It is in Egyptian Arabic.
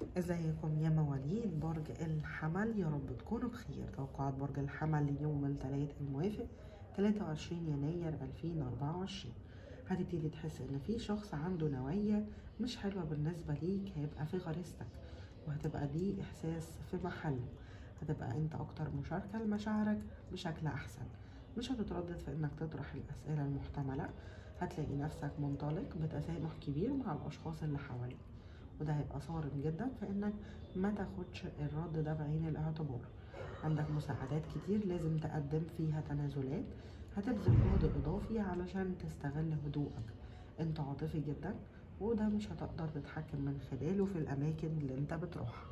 ازيكم يا مواليد برج الحمل يا رب تكونوا بخير توقعات برج الحمل ليوم الثلاث الموافق 23 يناير 2024 هتبتدي تحس ان في شخص عنده نوايا مش حلوة بالنسبة ليك هيبقى في غريزتك وهتبقى دي احساس في محله هتبقى انت اكتر مشاركة لمشاعرك بشكل احسن مش هتتردد في انك تطرح الاسئلة المحتملة هتلاقي نفسك منطلق بتسامح كبير مع الاشخاص اللي حواليك وده هيبقى صارم جدا في انك ما تاخدش الرد ده بعين الاعتبار عندك مساعدات كتير لازم تقدم فيها تنازلات هتبذل جهد اضافي علشان تستغل هدوءك انت عاطفي جدا وده مش هتقدر تتحكم من خلاله في الاماكن اللي انت بتروحها